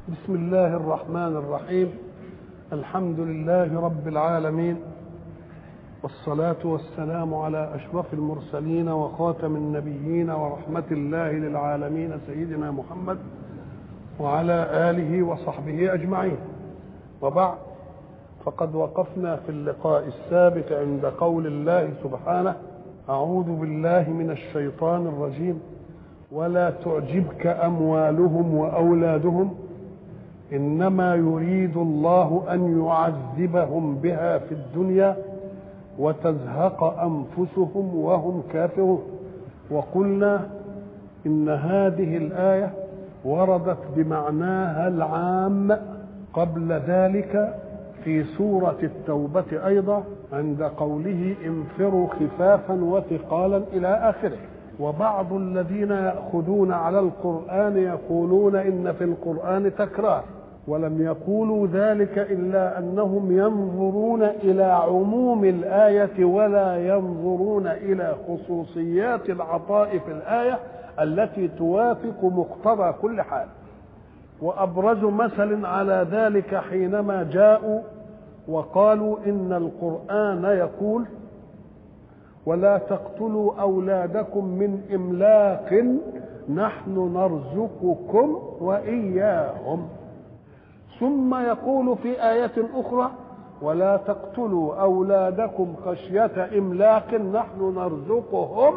بسم الله الرحمن الرحيم الحمد لله رب العالمين والصلاة والسلام على أشرف المرسلين وخاتم النبيين ورحمة الله للعالمين سيدنا محمد وعلى آله وصحبه أجمعين وبعد فقد وقفنا في اللقاء السابق عند قول الله سبحانه أعوذ بالله من الشيطان الرجيم ولا تعجبك أموالهم وأولادهم إنما يريد الله أن يعذبهم بها في الدنيا وتزهق أنفسهم وهم كافرون وقلنا إن هذه الآية وردت بمعناها العام قبل ذلك في سورة التوبة أيضا عند قوله انفروا خفافا وثقالا إلى آخره وبعض الذين يأخذون على القرآن يقولون إن في القرآن تكرار ولم يقولوا ذلك إلا أنهم ينظرون إلى عموم الآية ولا ينظرون إلى خصوصيات العطاء في الآية التي توافق مقتضى كل حال وأبرز مثل على ذلك حينما جاءوا وقالوا إن القرآن يقول ولا تقتلوا أولادكم من إملاق نحن نرزقكم وإياهم ثم يقول في آية أخرى ولا تقتلوا أولادكم خشية إملاق نحن نرزقهم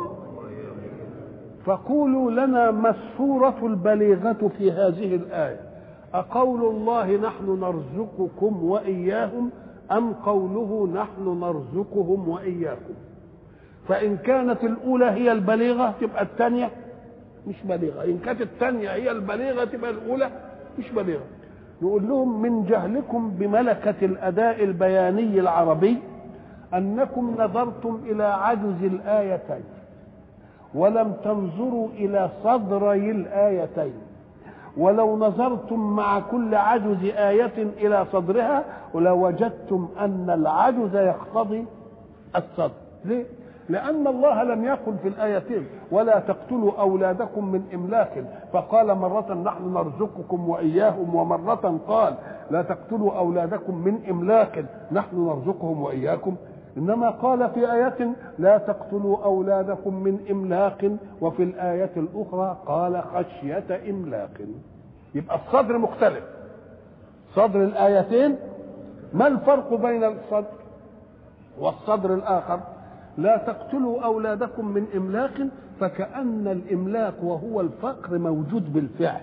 فقولوا لنا ما الصورة البليغة في هذه الآية أقول الله نحن نرزقكم وإياهم أم قوله نحن نرزقهم وإياكم فإن كانت الأولى هي البليغة تبقى الثانية مش بليغة إن كانت الثانية هي البليغة تبقى الأولى مش بليغة نقول لهم من جهلكم بملكة الأداء البياني العربي أنكم نظرتم إلى عجز الآيتين ولم تنظروا إلى صدري الآيتين ولو نظرتم مع كل عجز آية إلى صدرها ولوجدتم أن العجز يقتضي الصدر ليه؟ لأن الله لم يقل في الآيتين ولا تقتلوا أولادكم من إملاق فقال مرة نحن نرزقكم وإياهم ومرة قال لا تقتلوا أولادكم من إملاق نحن نرزقهم وإياكم إنما قال في آية لا تقتلوا أولادكم من إملاق وفي الآية الأخرى قال خشية إملاق يبقى الصدر مختلف صدر الآيتين ما الفرق بين الصدر والصدر الآخر لا تقتلوا أولادكم من إملاق فكأن الإملاق وهو الفقر موجود بالفعل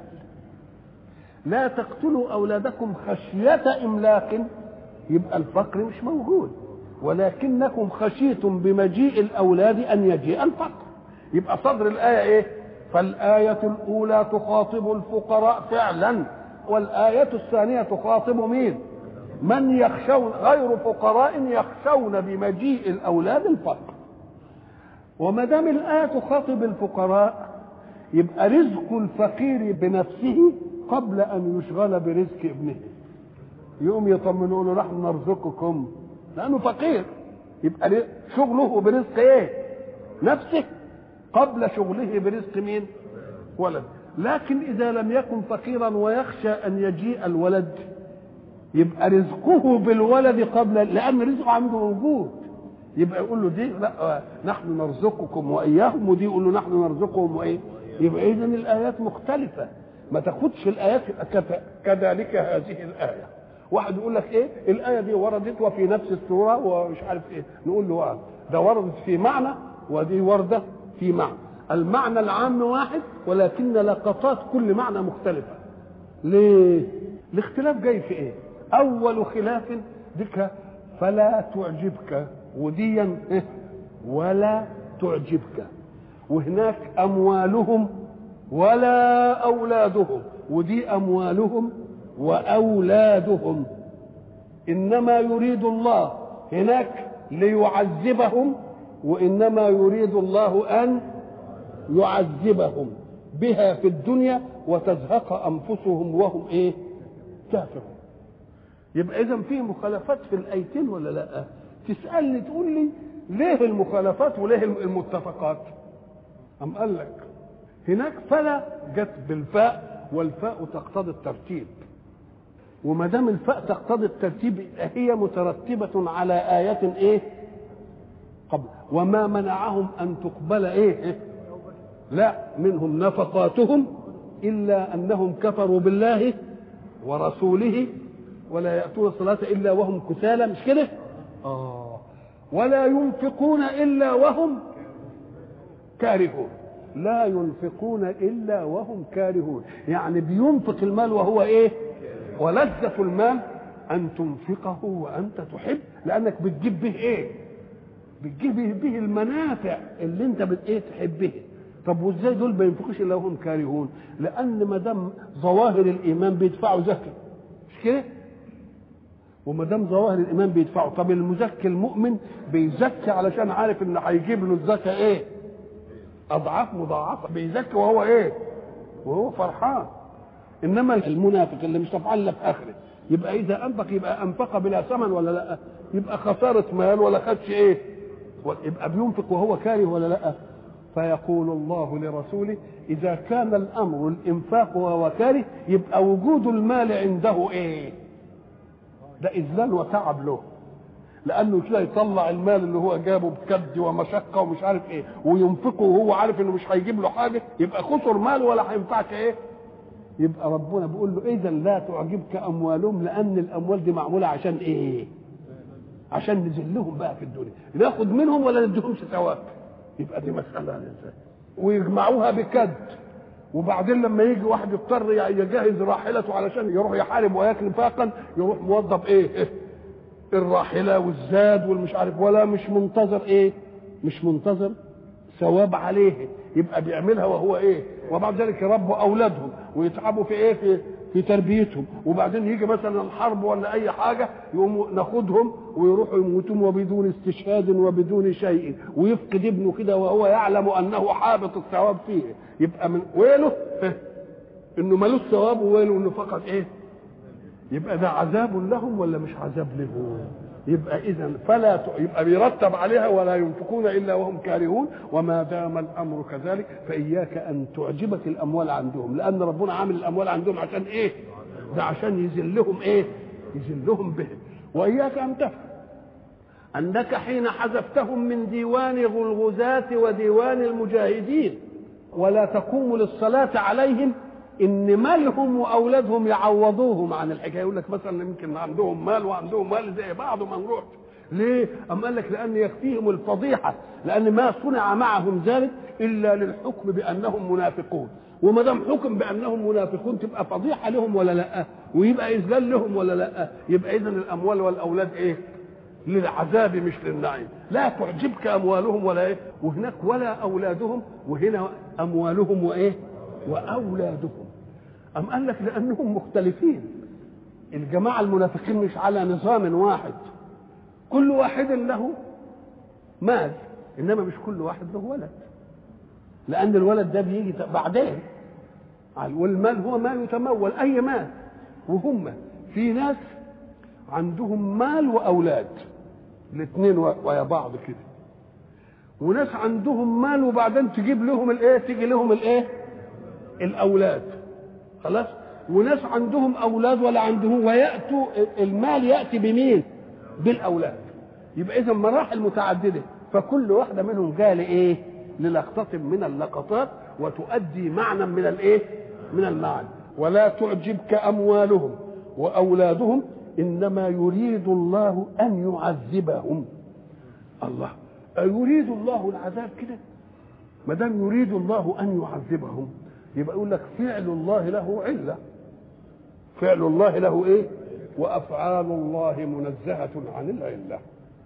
لا تقتلوا أولادكم خشية إملاق يبقى الفقر مش موجود ولكنكم خشيتم بمجيء الأولاد أن يجيء الفقر يبقى صدر الآية إيه فالآية الأولى تخاطب الفقراء فعلا والآية الثانية تخاطب مين من يخشون غير فقراء يخشون بمجيء الاولاد الفقر وما دام الايه تخاطب الفقراء يبقى رزق الفقير بنفسه قبل ان يشغل برزق ابنه يقوم يطمنوا له نحن نرزقكم لانه فقير يبقى شغله برزق ايه نفسه قبل شغله برزق مين ولد لكن اذا لم يكن فقيرا ويخشى ان يجيء الولد يبقى رزقه بالولد قبل لان رزقه عنده موجود يبقى يقول له دي لا نحن نرزقكم واياهم ودي يقول له نحن نرزقهم وايه يبقى اذا الايات مختلفه ما تاخدش الايات كذلك هذه الايه واحد يقول لك ايه الايه دي وردت وفي نفس السوره ومش عارف ايه نقول له آه ده وردت في معنى ودي ورده في معنى المعنى العام واحد ولكن لقطات كل معنى مختلفه ليه الاختلاف جاي في ايه اول خلاف ذكر فلا تعجبك وديا ولا تعجبك وهناك اموالهم ولا اولادهم ودي اموالهم واولادهم انما يريد الله هناك ليعذبهم وانما يريد الله ان يعذبهم بها في الدنيا وتزهق انفسهم وهم ايه كافرون يبقى اذا في مخالفات في الايتين ولا لا تسالني تقول لي ليه المخالفات وليه المتفقات ام قال لك هناك فلا جت بالفاء والفاء تقتضي الترتيب وما دام الفاء تقتضي الترتيب هي مترتبة على آية إيه؟ قبل وما منعهم أن تقبل إيه؟ لا منهم نفقاتهم إلا أنهم كفروا بالله ورسوله ولا يأتون الصلاة إلا وهم كسالى مش كده؟ آه ولا ينفقون إلا وهم كارهون لا ينفقون إلا وهم كارهون يعني بينفق المال وهو إيه؟ ولذة المال أن تنفقه وأنت تحب لأنك بتجيب به إيه؟ بتجيب به المنافع اللي أنت بت إيه تحبها طب وازاي دول ما ينفقوش الا وهم كارهون؟ لان ما دام ظواهر الايمان بيدفعوا زكاه مش كده؟ وما دام ظواهر الايمان بيدفعوا طب المزكي المؤمن بيزكي علشان عارف ان هيجيب له الزكاه ايه؟ اضعاف مضاعفه بيزكي وهو ايه؟ وهو فرحان انما المنافق اللي مش طبعا لا في اخره يبقى اذا انفق يبقى انفق بلا ثمن ولا لا؟ يبقى خساره مال ولا خدش ايه؟ يبقى بينفق وهو كاره ولا لا؟ فيقول الله لرسوله اذا كان الامر الانفاق وهو كاره يبقى وجود المال عنده ايه؟ ده اذلال وتعب له لانه كده يطلع المال اللي هو جابه بكد ومشقه ومش عارف ايه وينفقه وهو عارف انه مش هيجيب له حاجه يبقى خسر مال ولا هينفعك ايه؟ يبقى ربنا بيقول له اذا لا تعجبك اموالهم لان الاموال دي معموله عشان ايه؟ عشان نذلهم بقى في الدنيا ناخد منهم ولا نديهمش ثواب يبقى دي مساله الانسان ويجمعوها بكد وبعدين لما يجي واحد يضطر يجهز راحلته علشان يروح يحارب وياكل فاقا يروح موظف ايه, إيه؟ الراحله والزاد والمش عارف ولا مش منتظر ايه مش منتظر ثواب عليه يبقى بيعملها وهو ايه وبعد ذلك يربوا اولادهم ويتعبوا في ايه في في تربيتهم وبعدين يجي مثلا الحرب ولا اي حاجه يقوموا ناخدهم ويروحوا يموتون وبدون استشهاد وبدون شيء ويفقد ابنه كده وهو يعلم انه حابط الثواب فيه يبقى من ويله انه ملوش ثواب وويله انه فقط ايه يبقى ده عذاب لهم ولا مش عذاب لهم يبقى اذا فلا ت... يبقى بيرتب عليها ولا ينفقون الا وهم كارهون وما دام الامر كذلك فاياك ان تعجبك الاموال عندهم لان ربنا عامل الاموال عندهم عشان ايه؟ ده عشان يذلهم ايه؟ يذلهم به واياك ان تفهم انك حين حذفتهم من ديوان الغزاة وديوان المجاهدين ولا تقوم للصلاة عليهم ان مالهم واولادهم يعوضوهم عن الحكايه يقول لك مثلا يمكن عندهم مال وعندهم مال زي بعض وما نروحش ليه؟ أم قال لك لأن يكفيهم الفضيحة لأن ما صنع معهم ذلك إلا للحكم بأنهم منافقون وما دام حكم بأنهم منافقون تبقى فضيحة لهم ولا لا؟ ويبقى إذلال لهم ولا لا؟ يبقى إذا الأموال والأولاد إيه؟ للعذاب مش للنعيم لا تعجبك أموالهم ولا إيه؟ وهناك ولا أولادهم وهنا أموالهم وإيه؟ وأولادهم أم قال لك لأنهم مختلفين الجماعة المنافقين مش على نظام واحد كل واحد له مال إنما مش كل واحد له ولد لأن الولد ده بيجي بعدين والمال هو مال يتمول أي مال وهم في ناس عندهم مال وأولاد الاثنين ويا بعض كده وناس عندهم مال وبعدين تجيب لهم الايه تيجي لهم الايه الاولاد خلاص وناس عندهم اولاد ولا عندهم وياتوا المال ياتي بمين بالاولاد يبقى اذا مراحل متعدده فكل واحده منهم جايه لايه للقطه من اللقطات وتؤدي معنى من الايه من المعنى ولا تعجبك اموالهم واولادهم انما يريد الله ان يعذبهم الله يريد الله العذاب كده ما دام يريد الله ان يعذبهم يبقى يقول لك فعل الله له عله فعل الله له ايه وافعال الله منزهه عن العله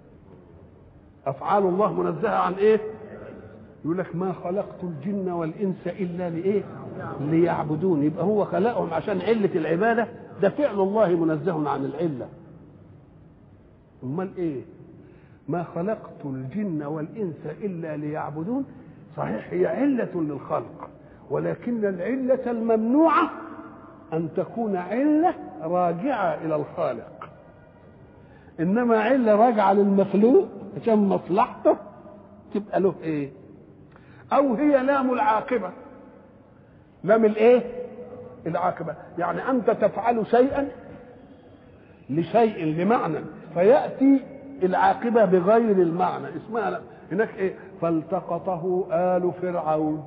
افعال الله منزهه عن ايه يقول لك ما خلقت الجن والانس الا لايه ليعبدون يبقى هو خلقهم عشان عله العباده ده فعل الله منزه عن العله امال ايه ما خلقت الجن والانس الا ليعبدون صحيح هي عله للخلق ولكن العله الممنوعه ان تكون عله راجعه الى الخالق انما عله راجعه للمخلوق عشان مصلحته تبقى له ايه او هي لام العاقبه لام الايه العاقبه يعني انت تفعل شيئا لشيء لمعنى فياتي العاقبه بغير المعنى اسمها لا. هناك ايه فالتقطه ال فرعون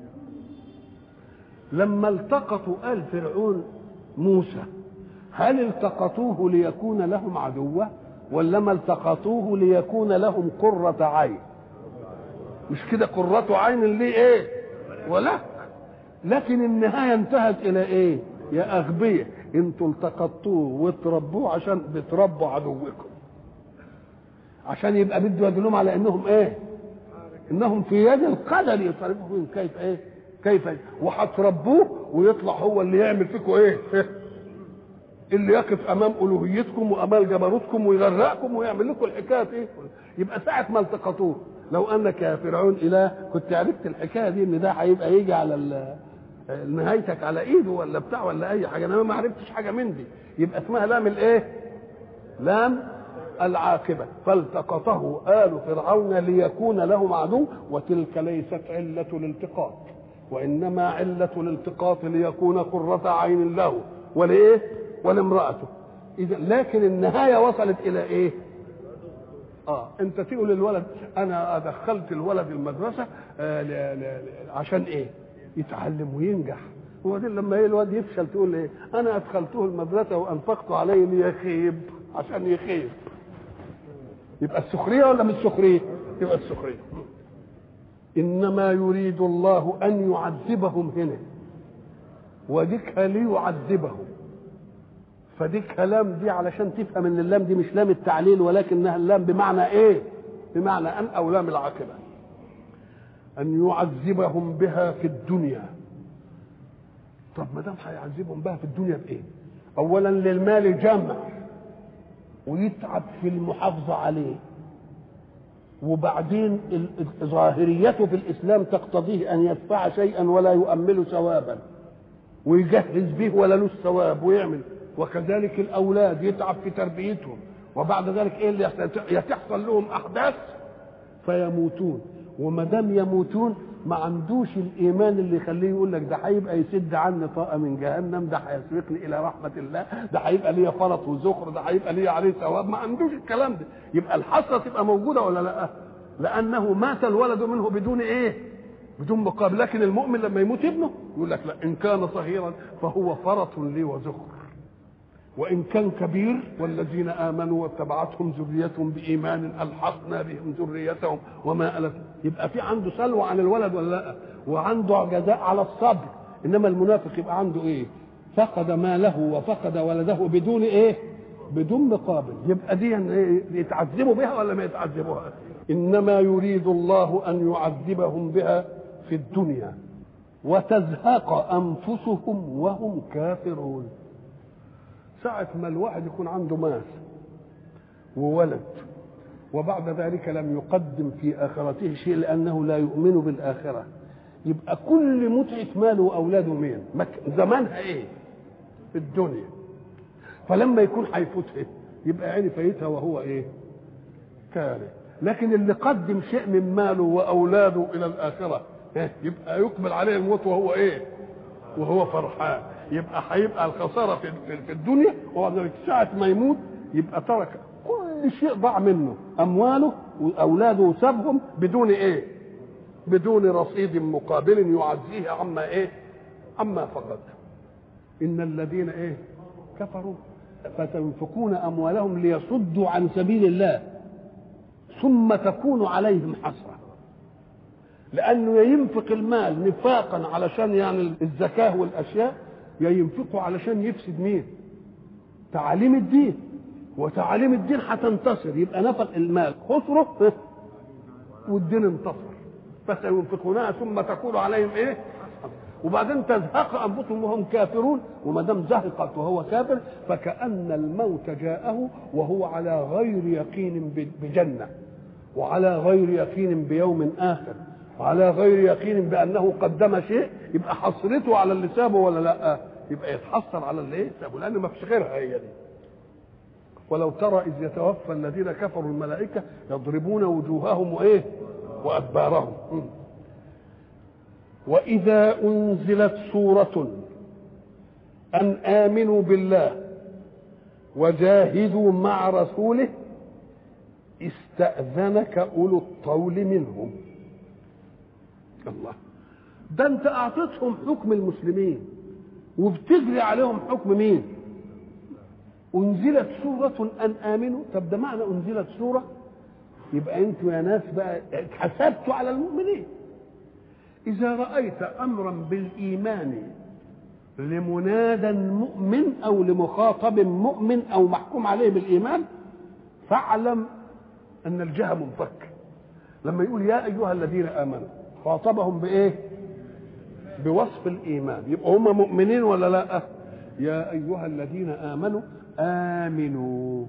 لما التقطوا ال فرعون موسى هل التقطوه ليكون لهم عدوا ولما التقطوه ليكون لهم قرة عين مش كده قرة عين ليه ايه ولك لكن النهاية انتهت الى ايه يا اغبياء انتوا التقطوه وتربوه عشان بتربوا عدوكم عشان يبقى بده يدلهم على انهم ايه انهم في يد القدر يصرفهم كيف ايه كيف إيه؟ وهتربوه ويطلع هو اللي يعمل فيكم ايه اللي يقف امام الوهيتكم وامام جبروتكم ويغرقكم ويعمل لكم الحكايه ايه يبقى ساعه ما التقطوه لو انك يا فرعون اله كنت عرفت الحكايه دي ان ده هيبقى يجي على نهايتك على ايده ولا بتاع ولا اي حاجه انا ما عرفتش حاجه من دي يبقى اسمها لام الايه لام العاقبه فالتقطه ال فرعون ليكون لهم عدو وتلك ليست عله الالتقاط وانما عله الالتقاط ليكون قره عين له ولايه ولامراته اذا لكن النهايه وصلت الى ايه اه انت تقول للولد انا ادخلت الولد المدرسه آه ل... ل... عشان ايه يتعلم وينجح وبعدين لما ايه الواد يفشل تقول ايه انا ادخلته المدرسه وانفقت عليه ليخيب عشان يخيب يبقى السخريه ولا مش سخريه يبقى السخريه انما يريد الله ان يعذبهم هنا وديك ليعذبهم فدي كلام دي علشان تفهم ان اللام دي مش لام التعليل ولكنها اللام بمعنى ايه بمعنى ان او لام العاقبه ان يعذبهم بها في الدنيا طب ما دام هيعذبهم بها في الدنيا بايه اولا للمال جمع ويتعب في المحافظه عليه وبعدين ظاهريته في الاسلام تقتضيه ان يدفع شيئا ولا يؤمل ثوابا ويجهز به ولا له ثواب ويعمل وكذلك الاولاد يتعب في تربيتهم وبعد ذلك ايه اللي يحصل يتحصل لهم احداث فيموتون وما دام يموتون ما عندوش الايمان اللي يخليه يقول لك ده هيبقى يسد عني طاقه من جهنم ده هيسبقني الى رحمه الله ده هيبقى ليا فرط وزخر ده هيبقى ليا عليه ثواب ما عندوش الكلام ده يبقى الحسره تبقى موجوده ولا لا لانه مات الولد منه بدون ايه بدون مقابل لكن المؤمن لما يموت ابنه يقول لك لا ان كان صغيرا فهو فرط لي وزخر وان كان كبير والذين امنوا واتبعتهم ذريتهم بايمان الحقنا بهم ذريتهم وما ألف يبقى في عنده سلوى عن الولد ولا لا وعنده جزاء على الصبر انما المنافق يبقى عنده ايه فقد ماله وفقد ولده بدون ايه بدون مقابل يبقى دي إيه؟ يتعذبوا بها ولا ما يتعذبوها انما يريد الله ان يعذبهم بها في الدنيا وتزهق انفسهم وهم كافرون ساعة ما الواحد يكون عنده مال وولد وبعد ذلك لم يقدم في آخرته شيء لأنه لا يؤمن بالآخرة يبقى كل متعة ماله وأولاده مين زمانها إيه في الدنيا فلما يكون هيفوتها يبقى عيني فايتها وهو إيه كاره لكن اللي قدم شيء من ماله وأولاده إلى الآخرة يبقى يقبل عليه الموت وهو إيه وهو فرحان يبقى هيبقى الخساره في في الدنيا وبعد ذلك ساعه ما يموت يبقى ترك كل شيء ضاع منه امواله واولاده وسابهم بدون ايه؟ بدون رصيد مقابل يعزيه عما ايه؟ عما فقد ان الذين ايه؟ كفروا فتنفقون اموالهم ليصدوا عن سبيل الله ثم تكون عليهم حسره لانه ينفق المال نفاقا علشان يعني الزكاه والاشياء يا ينفقه علشان يفسد مين تعاليم الدين وتعاليم الدين هتنتصر يبقى نفق المال خسره والدين انتصر فسينفقونها ثم تكون عليهم ايه وبعدين تزهق انفسهم وهم كافرون وما دام زهقت وهو كافر فكأن الموت جاءه وهو على غير يقين بجنة وعلى غير يقين بيوم آخر وعلى غير يقين بأنه قدم شيء يبقى حصرته على اللي سابه ولا لا يبقى يتحسر على اللي ايه سابه لأن ما فيش غيرها هي دي ولو ترى إذ يتوفى الذين كفروا الملائكة يضربون وجوههم وإيه وأدبارهم وإذا أنزلت سورة أن آمنوا بالله وجاهدوا مع رسوله استأذنك أولو الطول منهم الله ده انت اعطيتهم حكم المسلمين وبتجري عليهم حكم مين انزلت سورة ان امنوا طب ده معنى انزلت سورة يبقى انتوا يا ناس بقى اتحسبتوا على المؤمنين اذا رأيت امرا بالايمان لمنادى مؤمن او لمخاطب مؤمن او محكوم عليه بالايمان فاعلم ان الجهه منفك لما يقول يا ايها الذين امنوا خاطبهم بايه بوصف الايمان يبقى هم مؤمنين ولا لا يا ايها الذين امنوا امنوا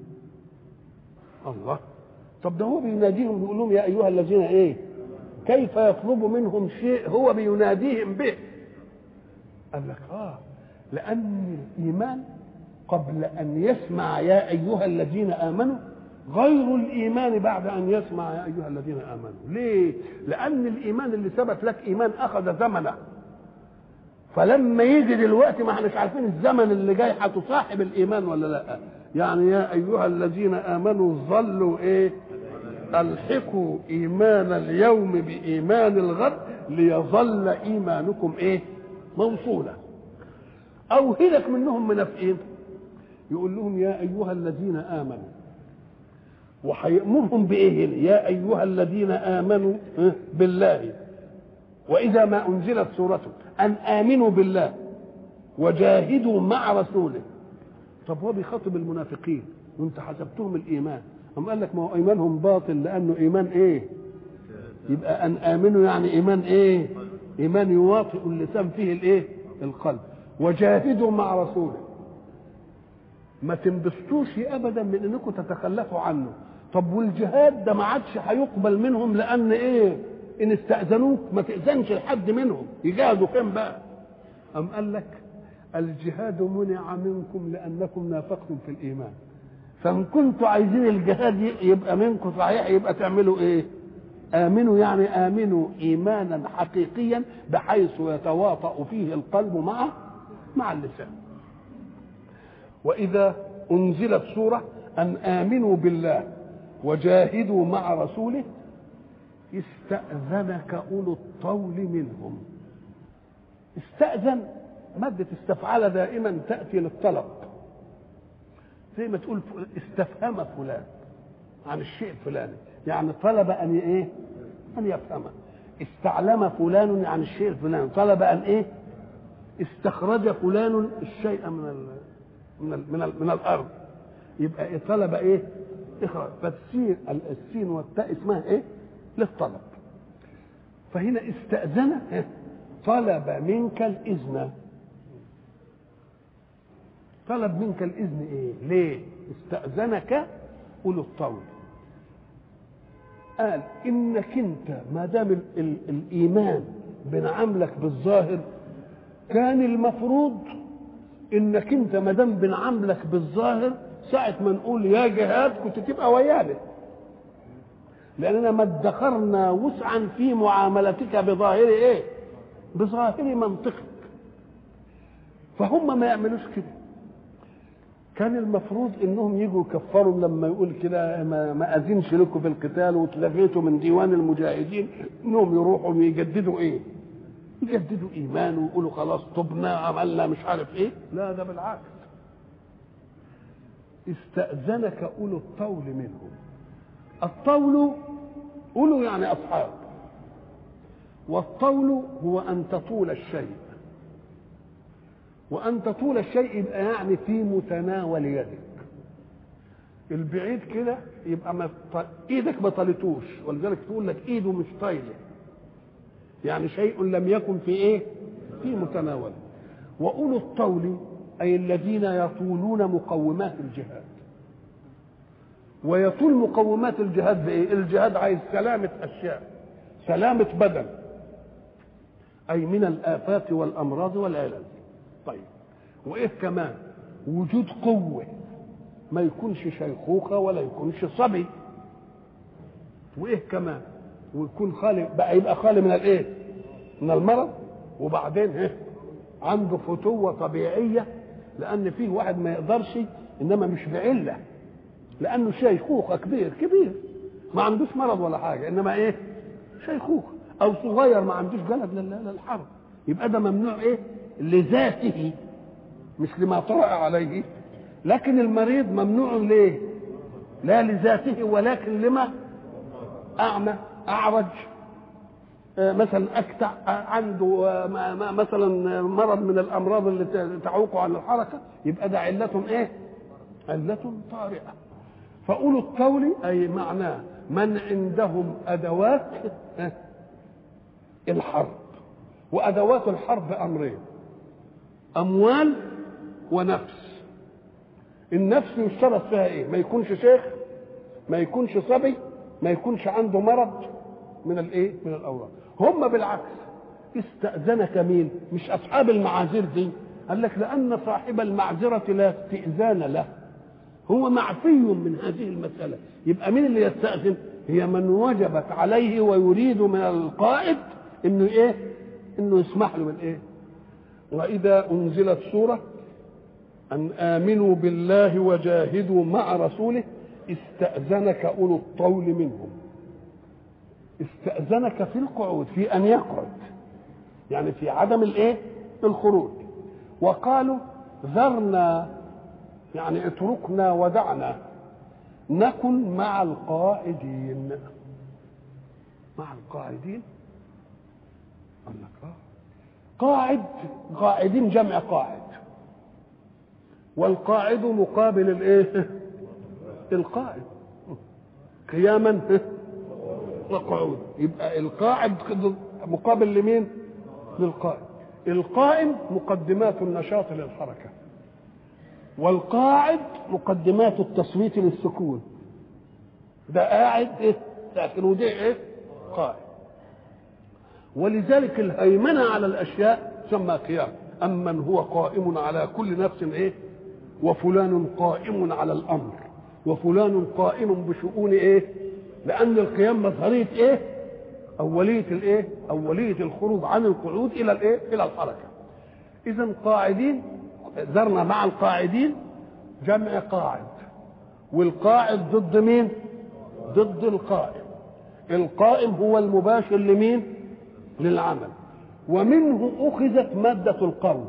الله طب ده هو بيناديهم بيقول لهم يا ايها الذين ايه كيف يطلب منهم شيء هو بيناديهم به قال لك اه لان الايمان قبل ان يسمع يا ايها الذين امنوا غير الايمان بعد ان يسمع يا ايها الذين امنوا ليه لان الايمان اللي ثبت لك ايمان اخذ زمنه فلما يجي دلوقتي ما احناش عارفين الزمن اللي جاي هتصاحب الايمان ولا لا يعني يا ايها الذين امنوا ظلوا ايه الحقوا ايمان اليوم بايمان الغد ليظل ايمانكم ايه موصولا اوهلك منهم منافقين يقول لهم يا ايها الذين امنوا وهيأمرهم بإيه هنا؟ يا أيها الذين آمنوا بالله وإذا ما أنزلت سورة أن آمنوا بالله وجاهدوا مع رسوله طب هو بيخاطب المنافقين وانت حسبتهم الإيمان أم قال لك ما هو إيمانهم باطل لأنه إيمان إيه يبقى أن آمنوا يعني إيمان إيه إيمان يواطئ اللسان فيه الإيه القلب وجاهدوا مع رسوله ما تنبسطوش ابدا من انكم تتخلفوا عنه طب والجهاد ده ما عادش هيقبل منهم لان ايه ان استاذنوك ما تاذنش لحد منهم يجاهدوا فين بقى ام قال لك الجهاد منع منكم لانكم نافقتم في الايمان فان كنتوا عايزين الجهاد يبقى منكم صحيح يبقى تعملوا ايه امنوا يعني امنوا ايمانا حقيقيا بحيث يتواطا فيه القلب مع مع اللسان واذا انزلت سوره ان امنوا بالله وجاهدوا مع رسوله استاذنك اولو الطول منهم استاذن ماده استفعل دائما تاتي للطلب زي ما تقول استفهم فلان عن الشيء الفلاني يعني طلب ان ايه ان يفهمه استعلم فلان عن الشيء الفلاني طلب ان ايه استخرج فلان الشيء من ال من ال من, ال من الارض يبقى إيه طلب ايه اخراج فالسين السين والتاء اسمها ايه للطلب فهنا استأذن إيه؟ طلب منك الإذن طلب منك الإذن إيه؟ ليه؟ استأذنك أولو الطول قال إنك أنت ما دام ال- ال- الإيمان بنعاملك بالظاهر كان المفروض انك انت ما دام بنعاملك بالظاهر ساعة ما نقول يا جهاد كنت تبقى ويانا لأننا ما ادخرنا وسعا في معاملتك بظاهر ايه؟ بظاهر منطقك فهم ما يعملوش كده كان المفروض انهم يجوا يكفروا لما يقول كده ما, ما اذنش لكم في القتال واتلغيتوا من ديوان المجاهدين انهم يروحوا ويجددوا ايه؟ يجددوا ايمانه ويقولوا خلاص طبنا عملنا مش عارف ايه لا ده بالعكس استأذنك أولو الطول منهم الطول أولو يعني أصحاب والطول هو أن تطول الشيء وأن تطول الشيء يبقى يعني في متناول يدك البعيد كده يبقى ما ط... ايدك ما طالتوش ولذلك تقول لك ايده مش طايله يعني شيء لم يكن في ايه في متناوله واولو الطول اي الذين يطولون مقومات الجهاد ويطول مقومات الجهاد بايه الجهاد عايز سلامه اشياء سلامه بدن اي من الافات والامراض والعلل طيب وايه كمان وجود قوه ما يكونش شيخوخه ولا يكونش صبي وايه كمان ويكون خالي بقى يبقى خالي من الايه من المرض وبعدين ايه عنده فتوه طبيعيه لان فيه واحد ما يقدرش انما مش بعله لانه شيخوخه كبير كبير ما عندوش مرض ولا حاجه انما ايه شيخوخه او صغير ما عندوش جلد للحرب يبقى ده ممنوع ايه لذاته مش لما طرأ عليه لكن المريض ممنوع ليه لا لذاته ولكن لما اعمى اعرج مثلا اكتع عنده مثلا مرض من الامراض اللي تعوقه عن الحركه يبقى ده عله ايه عله طارئه فاولو الطول اي معناه من عندهم ادوات الحرب وادوات الحرب امرين اموال ونفس النفس يشترط فيها ايه ما يكونش شيخ ما يكونش صبي ما يكونش عنده مرض من الايه من الاورام هم بالعكس استأذنك مين مش اصحاب المعاذير دي قال لك لان صاحب المعذره لا استئذان له هو معفي من هذه المساله يبقى مين اللي يستأذن هي من وجبت عليه ويريد من القائد انه ايه انه يسمح له بالايه واذا انزلت سوره ان امنوا بالله وجاهدوا مع رسوله استاذنك اولو الطول منهم استاذنك في القعود في ان يقعد يعني في عدم الايه الخروج وقالوا ذرنا يعني اتركنا ودعنا نكن مع القاعدين مع القاعدين قال لك اه قاعد قاعدين جمع قاعد والقاعد مقابل الايه القائد قياما وقعود يبقى القاعد مقابل لمين للقائد القائم مقدمات النشاط للحركه والقاعد مقدمات التصويت للسكون ده قاعد ايه لكن وده ايه قائد ولذلك الهيمنة على الأشياء تسمى قيام أمن هو قائم على كل نفس إيه وفلان قائم على الأمر وفلان قائم بشؤون إيه لأن القيام مظهرية إيه أولية الإيه أولية الخروج عن القعود إلى الإيه إلى الحركة إذا قاعدين ذرنا مع القاعدين جمع قاعد والقاعد ضد مين ضد القائم القائم هو المباشر لمين للعمل ومنه اخذت ماده القوم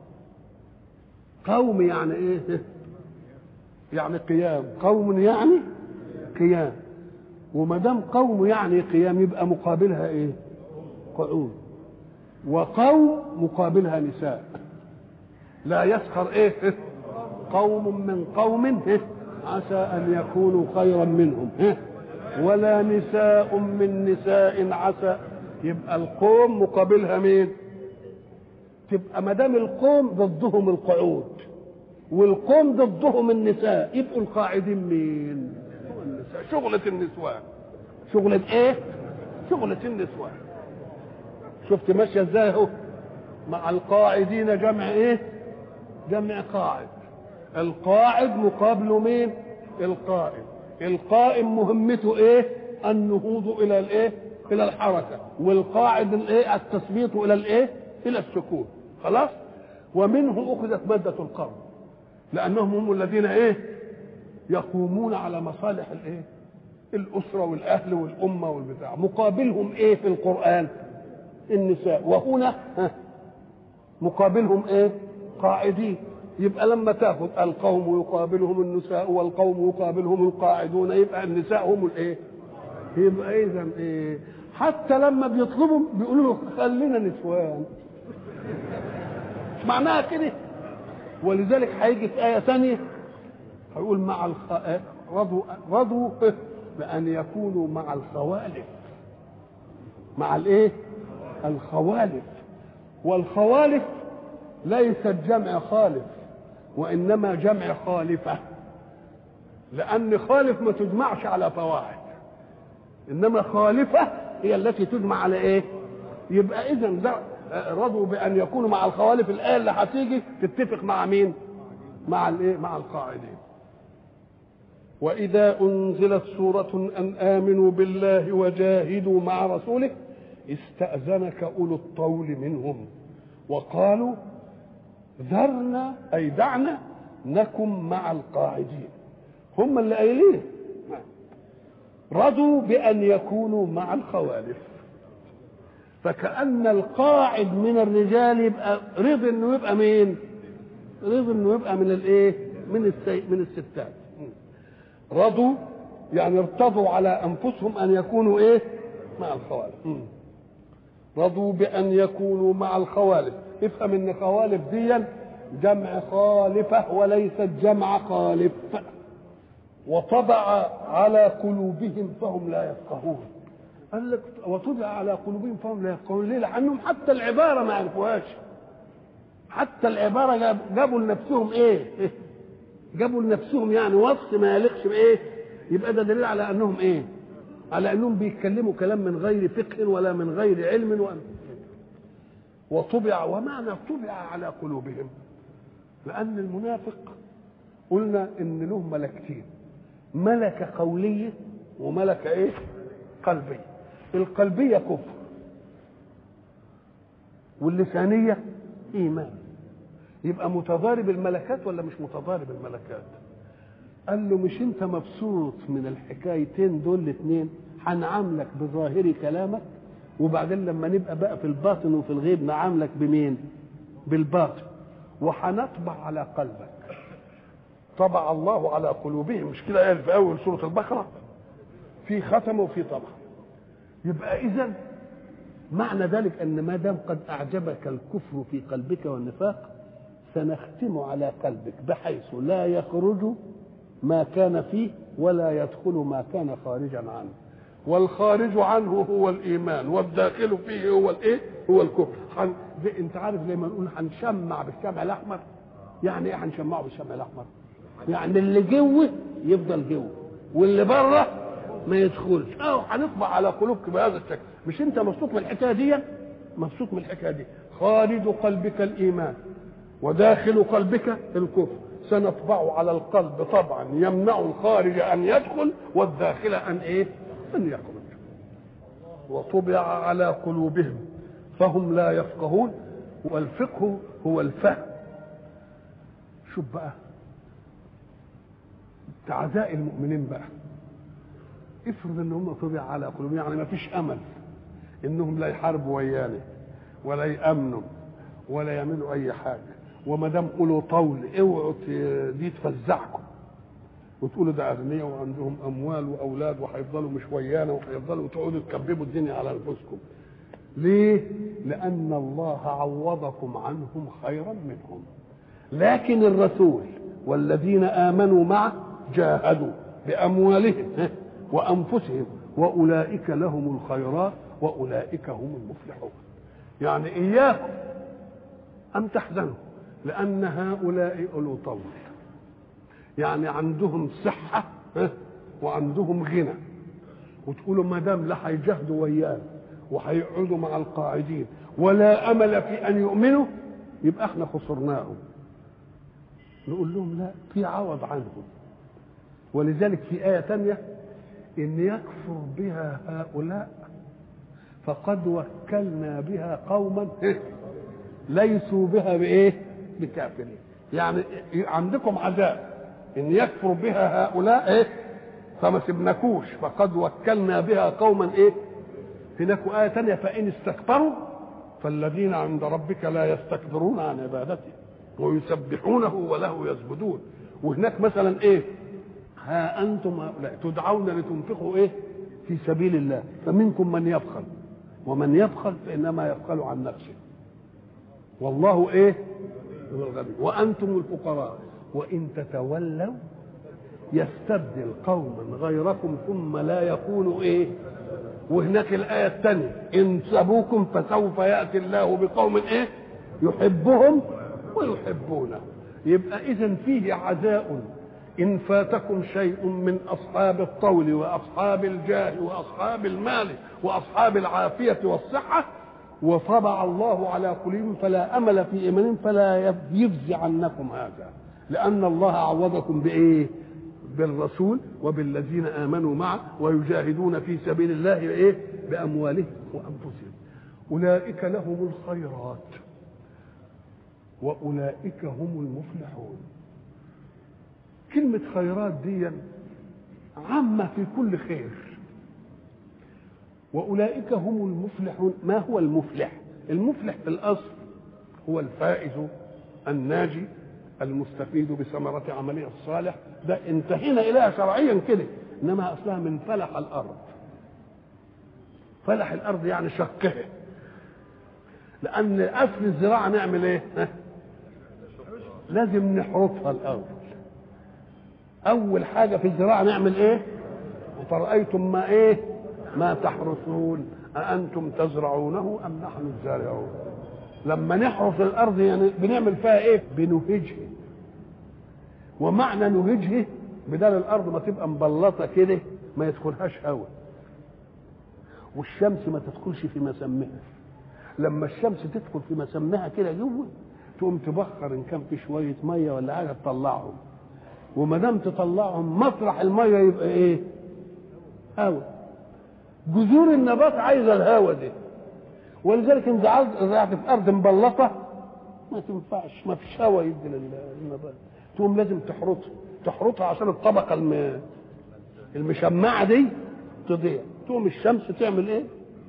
قوم يعني ايه يعني قيام قوم يعني قيام وما دام قوم يعني قيام يبقى مقابلها ايه قعود وقوم مقابلها نساء لا يسخر ايه قوم من قوم عسى ان يكونوا خيرا منهم ولا نساء من نساء عسى يبقى القوم مقابلها مين تبقى ما دام القوم ضدهم القعود والقوم ضدهم النساء يبقوا القاعدين مين النساء شغلة النسوان شغلة ايه شغلة النسوان شفت ماشية ازاي اهو مع القاعدين جمع ايه جمع قاعد القاعد مقابله مين القائم القائم مهمته ايه النهوض الى الايه الى الحركه والقاعد الايه التثبيت الى الايه الى السكون خلاص ومنه اخذت ماده القوم لانهم هم الذين ايه يقومون على مصالح الايه الاسره والاهل والامه والبتاع مقابلهم ايه في القران النساء وهنا مقابلهم ايه قاعدين يبقى لما تاخذ القوم يقابلهم النساء والقوم يقابلهم القاعدون يبقى النساء هم الايه يبقى اذا ايه حتى لما بيطلبوا بيقولوا له خلينا نسوان مش معناها كده ولذلك هيجي في ايه ثانيه هيقول مع الخ... رضوا رضوا بان يكونوا مع الخوالف مع الايه الخوالف والخوالف ليست جمع خالف وانما جمع خالفه لان خالف ما تجمعش على فواحد انما خالفه هي التي تجمع على ايه يبقى اذا ده رضوا بان يكونوا مع الخوالف الايه اللي هتيجي تتفق مع مين مع الايه مع القاعدين واذا انزلت سوره ان امنوا بالله وجاهدوا مع رسوله استاذنك اولو الطول منهم وقالوا ذرنا أي دعنا نكن مع القاعدين هم اللي قايلين رضوا بأن يكونوا مع الخوالف فكأن القاعد من الرجال يبقى رضي انه يبقى مين؟ رضي انه يبقى من الايه؟ من السي... من الستات. رضوا يعني ارتضوا على انفسهم ان يكونوا ايه؟ مع الخوالف. رضوا بان يكونوا مع الخوالف، افهم ان خوالف دي جمع خالفه وليست جمع خالف. وطبع على قلوبهم فهم لا يفقهون. قال لك وطبع على قلوبهم فهم لا يفقهون ليه؟ لانهم حتى العباره ما عرفوهاش حتى العباره جاب جابوا لنفسهم ايه؟ جابوا لنفسهم يعني وصف ما يليقش بايه؟ يبقى ده دليل على انهم ايه؟ على انهم بيتكلموا كلام من غير فقه ولا من غير علم ولا وطبع ومعنى طبع على قلوبهم لان المنافق قلنا ان له ملكتين ملكه قوليه وملكه ايه؟ قلبيه القلبيه كفر واللسانيه ايمان يبقى متضارب الملكات ولا مش متضارب الملكات قال له مش انت مبسوط من الحكايتين دول الاثنين هنعاملك بظاهر كلامك وبعدين لما نبقى بقى في الباطن وفي الغيب نعاملك بمين بالباطن وهنطبع على قلبك طبع الله على قلوبهم مش كده قال في اول سوره البقره في ختم وفي طبع يبقى اذا معنى ذلك ان ما دام قد اعجبك الكفر في قلبك والنفاق سنختم على قلبك بحيث لا يخرج ما كان فيه ولا يدخل ما كان خارجا عنه والخارج عنه هو الايمان والداخل فيه هو الايه هو الكفر حن... زي انت عارف زي ما نقول هنشمع بالشمع الاحمر يعني ايه هنشمعه بالشمع الاحمر يعني اللي جوه يفضل جوه واللي بره ما يدخلش او هنطبع على قلوبك بهذا الشكل مش انت مبسوط من الحكايه دي مبسوط من الحكايه دي خارج قلبك الايمان وداخل قلبك الكفر سنطبع على القلب طبعا يمنع الخارج ان يدخل والداخل ان ايه ان يخرج وطبع على قلوبهم فهم لا يفقهون والفقه هو الفهم شوف بقى تعزاء المؤمنين بقى افرض ان هم طبع على قلوبهم يعني ما فيش امل انهم لا يحاربوا ويانا ولا يامنوا ولا يعملوا اي حاجه وما دام قولوا طول اوعوا دي تفزعكم وتقولوا ده اغنياء وعندهم اموال واولاد وهيفضلوا مش ويانا وهيفضلوا تقعدوا تكببوا الدنيا على انفسكم ليه؟ لأن الله عوضكم عنهم خيرا منهم لكن الرسول والذين آمنوا معه جاهدوا بأموالهم وأنفسهم وأولئك لهم الخيرات وأولئك هم المفلحون يعني إياكم أن تحزنوا لأن هؤلاء أولو طول يعني عندهم صحة وعندهم غنى وتقولوا ما دام لا هيجاهدوا ويانا وهيقعدوا مع القاعدين ولا امل في ان يؤمنوا يبقى احنا خسرناهم نقول لهم لا في عوض عنهم ولذلك في آية تانية إن يكفر بها هؤلاء فقد وكلنا بها قوما ليسوا بها بإيه؟ بكافرين يعني عندكم عذاب إن يكفر بها هؤلاء إيه؟ فما سبناكوش فقد وكلنا بها قوما إيه؟ هناك آية تانية فإن استكبروا فالذين عند ربك لا يستكبرون عن عبادته ويسبحونه وله يسجدون وهناك مثلا ايه ها انتم هؤلاء تدعون لتنفقوا ايه في سبيل الله فمنكم من يبخل ومن يبخل فانما يبخل عن نفسه والله ايه هو الغني وانتم الفقراء وان تتولوا يستبدل قوما غيركم ثم لا يكونوا ايه وهناك الآية الثانية إن سبوكم فسوف يأتي الله بقوم إيه يحبهم ويحبونه يبقى إذا فيه عزاء إن فاتكم شيء من أصحاب الطول وأصحاب الجاه وأصحاب المال وأصحاب العافية والصحة وطبع الله على قلوبهم فلا أمل في إيمانهم فلا يفزع عنكم هذا لأن الله عوضكم بإيه؟ بالرسول وبالذين امنوا معه ويجاهدون في سبيل الله ايه باموالهم وانفسهم اولئك لهم الخيرات واولئك هم المفلحون كلمه خيرات دي عامه في كل خير واولئك هم المفلحون ما هو المفلح المفلح في الاصل هو الفائز الناجي المستفيد بثمرة عمله الصالح ده انتهينا إليها شرعيا كده إنما أصلها من فلح الأرض فلح الأرض يعني شقها لأن أصل الزراعة نعمل إيه؟ ها؟ لازم نحرثها الأول أول حاجة في الزراعة نعمل إيه؟ أفرأيتم ما إيه؟ ما تحرثون أأنتم تزرعونه أم نحن الزارعون لما نحرث الارض يعني بنعمل فيها ايه بنهجها ومعنى نهجها بدل الارض ما تبقى مبلطه كده ما يدخلهاش هواء والشمس ما تدخلش في مسمها لما الشمس تدخل في مسمها كده جوه تقوم تبخر ان كان في شويه ميه ولا حاجه تطلعهم وما دام تطلعهم مطرح الميه يبقى ايه هواء جذور النبات عايزه الهواء ده ولذلك ان زرعت في ارض مبلطه ما تنفعش ما فيش هواء يدي للنبات تقوم لازم تحرطها تحرطها عشان الطبقه الم... المشمعه دي تضيع تقوم الشمس تعمل ايه؟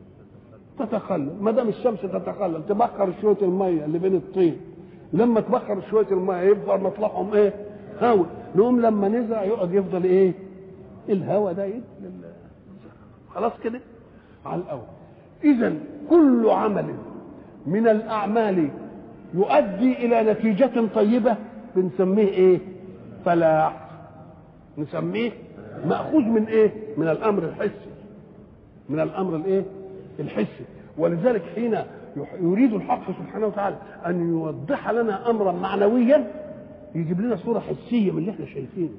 تتخلل ما دام الشمس تتخلل تبخر شويه الميه اللي بين الطين لما تبخر شويه الميه يفضل مطلعهم ايه؟ هواء نقوم لما نزرع يقعد يفضل ايه؟ الهواء ده يدي لل... خلاص كده على الاول اذا كل عمل من الاعمال يؤدي الى نتيجه طيبه بنسميه ايه فلاح نسميه ماخوذ من ايه من الامر الحسي من الامر الايه الحسي ولذلك حين يريد الحق سبحانه وتعالى ان يوضح لنا امرا معنويا يجيب لنا صوره حسيه من اللي احنا شايفينه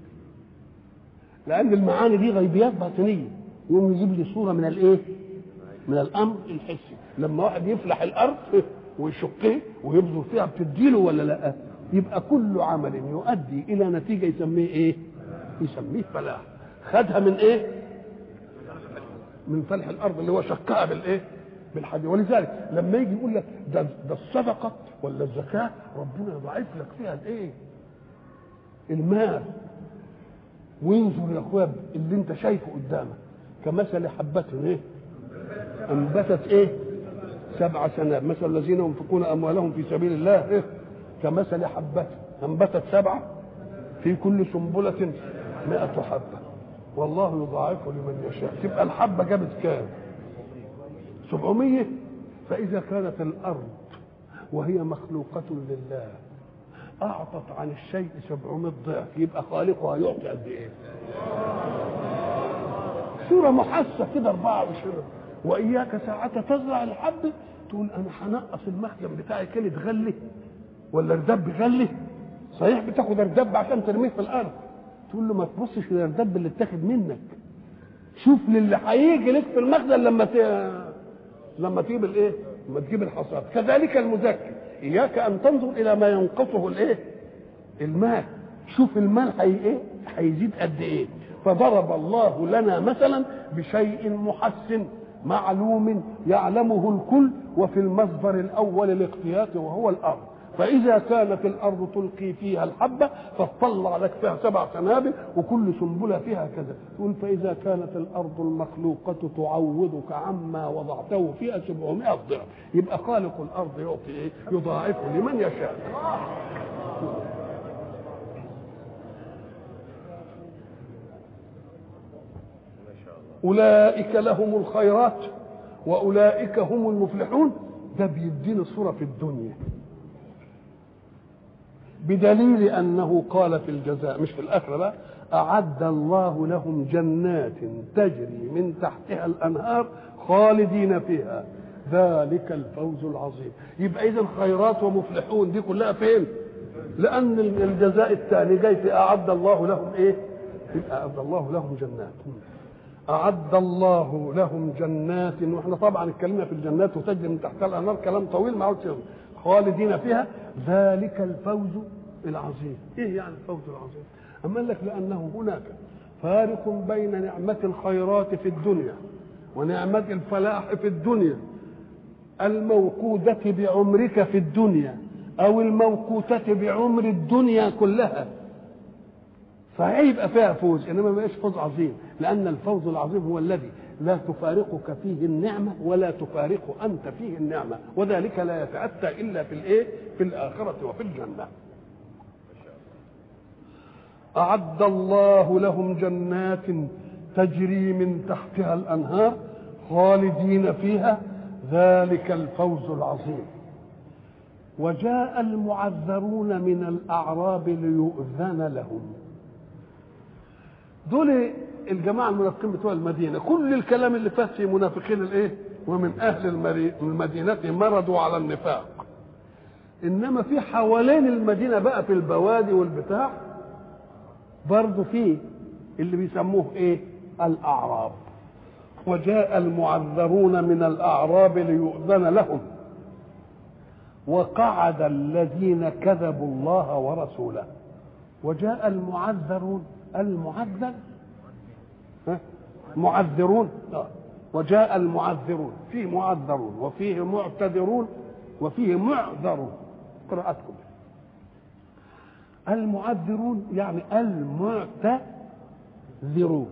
لان المعاني دي غيبيات باطنيه يقوم يجيب لي صوره من الايه من الامر الحسي لما واحد يفلح الارض ويشقها ويبذر فيها بتديله ولا لا يبقى كل عمل يؤدي الى نتيجه يسميه ايه يسميه فلاح خدها من ايه من فلح الارض اللي هو شقها بالايه بالحديد ولذلك لما يجي يقول لك ده ده الصدقه ولا الزكاه ربنا يضاعف لك فيها الايه المال وينظر يا اخويا اللي انت شايفه قدامك كمثل حبة ايه انبتت ايه سبع سنابل مثل الذين ينفقون اموالهم في سبيل الله إيه؟ كمثل حبة انبتت سبعة في كل سنبلة مئة حبة والله يضاعف لمن يشاء تبقى الحبة جابت كام سبعمية فإذا كانت الأرض وهي مخلوقة لله أعطت عن الشيء سبعمائة ضعف يبقى خالقها يعطي قد إيه صورة محسة كده 24 وإياك ساعة تزرع الحب تقول أنا هنقص المخزن بتاعي كده تغلي ولا ردب غلي صحيح بتاخد ردب عشان ترميه في الأرض تقول له ما تبصش للردب اللي اتاخد منك شوف للي هيجي لك في المخزن لما ت... لما تجيب الايه؟ لما تجيب الحصاد كذلك المذكر اياك ان تنظر الى ما ينقصه الايه؟ المال شوف المال هي ايه؟ هيزيد قد ايه؟ فضرب الله لنا مثلا بشيء محسن معلوم يعلمه الكل وفي المصدر الاول الاقتيات وهو الارض فإذا كانت الأرض تلقي فيها الحبة فتطلع لك فيها سبع سنابل وكل سنبلة فيها كذا تقول فإذا كانت الأرض المخلوقة تعوضك عما وضعته فيها سبعمائة ضعف يبقى خالق الأرض يعطي إيه؟ يضاعف لمن يشاء أولئك لهم الخيرات وأولئك هم المفلحون ده بيدينا صورة في الدنيا بدليل انه قال في الجزاء مش في الاخره بقى اعد الله لهم جنات تجري من تحتها الانهار خالدين فيها ذلك الفوز العظيم يبقى اذا خيرات ومفلحون دي كلها فين لان الجزاء الثاني جاي في اعد الله لهم ايه يبقى اعد الله لهم جنات أعد الله لهم جنات واحنا طبعا اتكلمنا في الجنات وتجري من تحتها الأنهار كلام طويل ما عودش خالدين فيها ذلك الفوز العظيم ايه يعني الفوز العظيم اما قال لك لانه هناك فارق بين نعمه الخيرات في الدنيا ونعمه الفلاح في الدنيا الموقودة بعمرك في الدنيا او الموقوتة بعمر الدنيا كلها فهيبقى فيها فوز انما ما فوز عظيم لان الفوز العظيم هو الذي لا تفارقك فيه النعمه ولا تفارق انت فيه النعمه وذلك لا يتاتى الا في الايه في الاخره وفي الجنه اعد الله لهم جنات تجري من تحتها الانهار خالدين فيها ذلك الفوز العظيم وجاء المعذرون من الاعراب ليؤذن لهم دول الجماعه المنافقين بتوع المدينه كل الكلام اللي فات في منافقين الايه ومن اهل المدينه مرضوا على النفاق انما في حوالين المدينه بقى في البوادي والبتاع برضه في اللي بيسموه ايه الاعراب وجاء المعذرون من الاعراب ليؤذن لهم وقعد الذين كذبوا الله ورسوله وجاء المعذرون المعذر معذرون وجاء المعذرون فيه معذرون وفيه معتذرون وفيه معذرون قراءتكم المعذرون يعني المعتذرون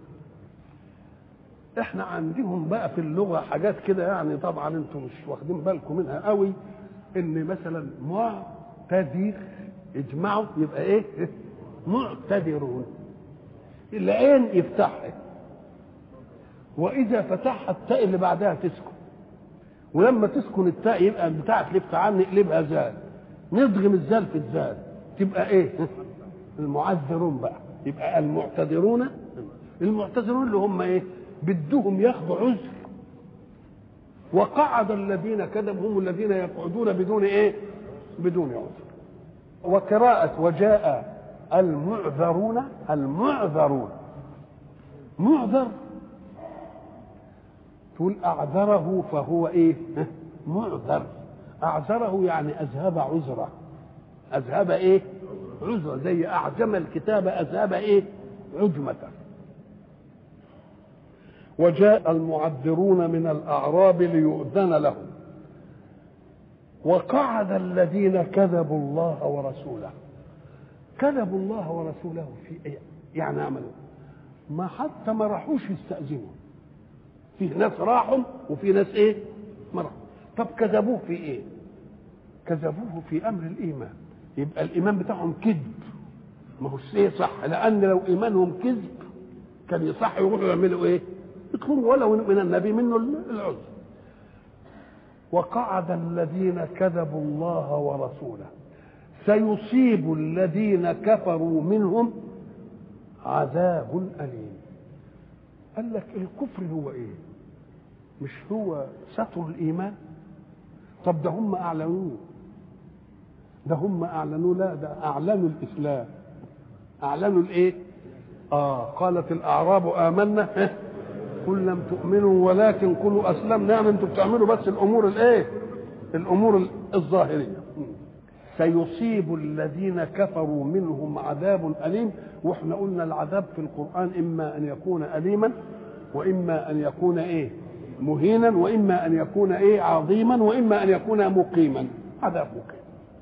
احنا عندهم بقى في اللغه حاجات كده يعني طبعا انتم مش واخدين بالكم منها قوي ان مثلا معتذر اجمعوا يبقى ايه معتذرون العين يفتحها واذا فتحها التاء اللي بعدها تسكن ولما تسكن التاء يبقى بتاعه الافتعال نقلبها زال نضغم الزال في الزال تبقى ايه المعذرون بقى يبقى المعتذرون المعتذرون اللي هم ايه بدهم ياخذوا عذر وقعد الذين كذبوا هم الذين يقعدون بدون ايه بدون عذر وقراءة وجاء المعذرون المعذرون معذر تقول أعذره فهو إيه معذر أعذره يعني أذهب عذره أذهب إيه عذره زي أعجم الكتاب أذهب إيه عجمة وجاء المعذرون من الأعراب ليؤذن لهم وقعد الذين كذبوا الله ورسوله كذبوا الله ورسوله في إيه؟ يعني عملوا ما حتى ما راحوش يستأذنوا في ناس راحوا وفي ناس ايه ما راحوا طب كذبوه في ايه كذبوه في امر الايمان يبقى الايمان بتاعهم كذب ما هو ايه صح لان لو ايمانهم كذب كان يصح يروحوا يعملوا ايه يطلبوا ولو من النبي منه العذر وقعد الذين كذبوا الله ورسوله سيصيب الذين كفروا منهم عذاب أليم قال لك الكفر هو ايه مش هو ستر الايمان طب ده هم اعلنوه ده هم اعلنوه لا ده اعلنوا الاسلام اعلنوا الايه اه قالت الاعراب امنا قل لم تؤمنوا ولكن قولوا اسلمنا يعني انتم بتعملوا بس الامور الايه الامور الظاهريه سيصيب الذين كفروا منهم عذاب أليم واحنا قلنا العذاب في القرآن إما أن يكون أليما وإما أن يكون إيه مهينا وإما أن يكون إيه عظيما وإما أن يكون مقيما عذاب مقيم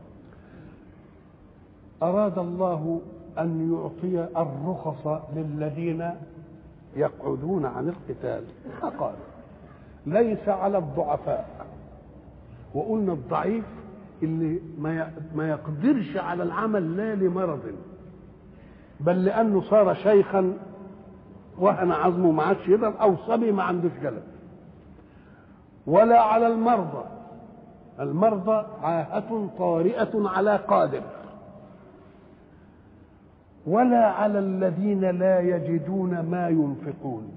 أراد الله أن يعطي الرخص للذين يقعدون عن القتال فقال ليس على الضعفاء وقلنا الضعيف اللي ما ما يقدرش على العمل لا لمرض بل لانه صار شيخا وهن عظمه ما عادش يقدر او صبي ما عندوش جلد ولا على المرضى المرضى عاهة طارئة على قادر ولا على الذين لا يجدون ما ينفقون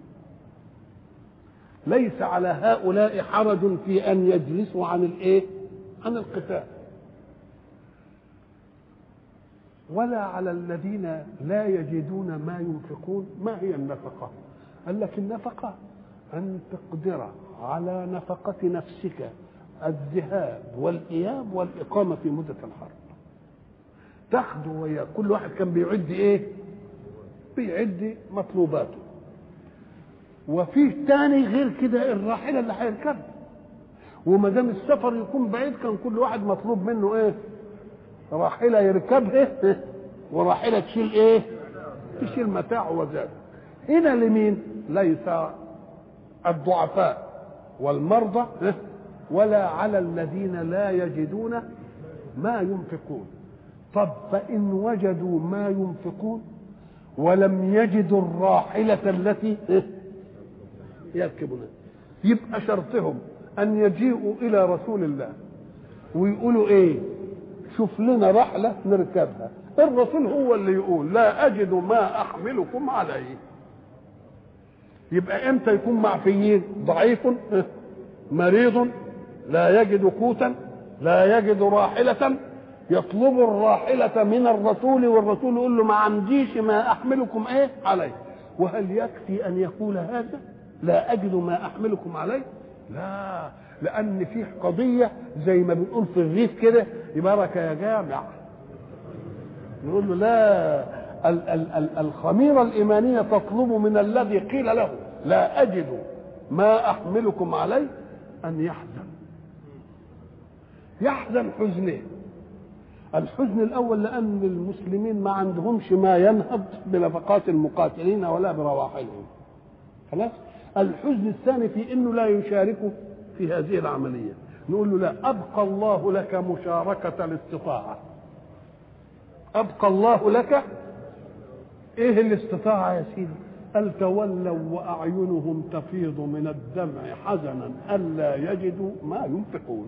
ليس على هؤلاء حرج في ان يجلسوا عن الايه عن القتال ولا على الذين لا يجدون ما ينفقون ما هي النفقة قال لك النفقة أن تقدر على نفقة نفسك الذهاب والإياب والإقامة في مدة الحرب تاخده ويا كل واحد كان بيعد إيه بيعد مطلوباته وفيه تاني غير كده الراحلة اللي هيركبها وما دام السفر يكون بعيد كان كل واحد مطلوب منه ايه راحله يركبها إيه؟ وراحله تشيل ايه تشيل متاعه وزاد هنا لمين ليس الضعفاء والمرضى إيه؟ ولا على الذين لا يجدون ما ينفقون طب فإن وجدوا ما ينفقون ولم يجدوا الراحلة التي إيه؟ يركبونها يبقى شرطهم أن يجيئوا إلى رسول الله ويقولوا إيه شوف لنا رحلة نركبها الرسول هو اللي يقول لا أجد ما أحملكم عليه يبقى امتى يكون معفيين ضعيف إيه؟ مريض لا يجد قوتا لا يجد راحلة يطلب الراحلة من الرسول والرسول يقول له ما عنديش ما أحملكم إيه عليه وهل يكفي أن يقول هذا لا أجد ما أحملكم عليه لا لأن فيه قضية زي ما بنقول في الريف كده يبارك يا جامع نقول له لا ال- ال- ال- الخميرة الإيمانية تطلب من الذي قيل له لا أجد ما أحملكم عليه أن يحزن يحزن حزنين الحزن الاول لان المسلمين ما عندهمش ما ينهض بنفقات المقاتلين ولا برواحلهم خلاص الحزن الثاني في انه لا يشاركوا في هذه العمليه نقول له لا ابقى الله لك مشاركه الاستطاعه ابقى الله لك ايه الاستطاعه يا سيدي قال تولوا واعينهم تفيض من الدمع حزنا الا يجدوا ما ينفقون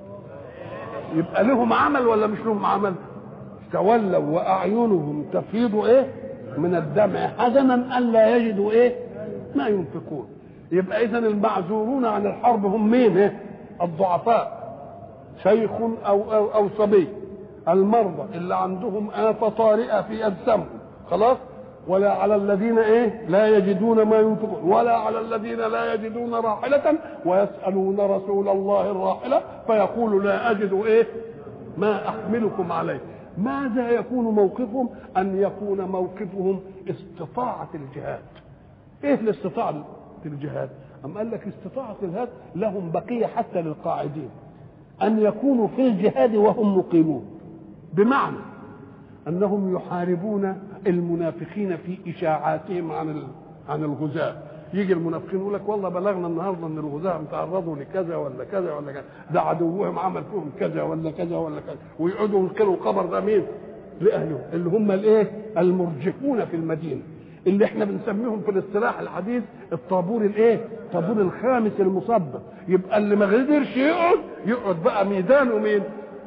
يبقى لهم عمل ولا مش لهم عمل تولوا واعينهم تفيض ايه من الدمع حزنا الا يجدوا ايه ما ينفقون يبقى اذا المعذورون عن الحرب هم مين ايه الضعفاء شيخ او او, أو صبي المرضى اللي عندهم آفة طارئة في أجسامهم خلاص ولا على الذين ايه لا يجدون ما ينفقون ولا على الذين لا يجدون راحلة ويسألون رسول الله الراحلة فيقول لا أجد ايه ما أحملكم عليه ماذا يكون موقفهم أن يكون موقفهم استطاعة الجهاد ايه الاستطاعة الجهاد أم قال لك استطاعة الجهاد لهم بقية حتى للقاعدين أن يكونوا في الجهاد وهم مقيمون بمعنى انهم يحاربون المنافقين في اشاعاتهم عن عن الغزاة يجي المنافقين يقول لك والله بلغنا النهارده ان الغزاة تعرضوا لكذا ولا كذا ولا كذا ده عدوهم عمل فيهم كذا ولا كذا ولا كذا ويقعدوا ينقلوا الخبر ده مين؟ لاهله اللي هم الايه؟ المرجفون في المدينه اللي احنا بنسميهم في الاصطلاح الحديث الطابور الايه؟ الطابور الخامس المصبب يبقى اللي ما قدرش يقعد يقعد بقى ميدانه مين؟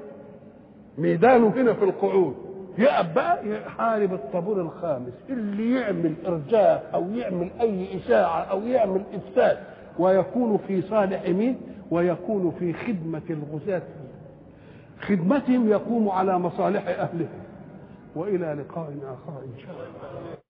ميدانه هنا في القعود يقف بقى يحارب الطابور الخامس اللي يعمل ارجاف او يعمل اي اشاعه او يعمل افساد ويكون في صالح مين ويكون في خدمه الغزاة خدمتهم يقوم على مصالح اهلهم والى لقاء اخر ان شاء الله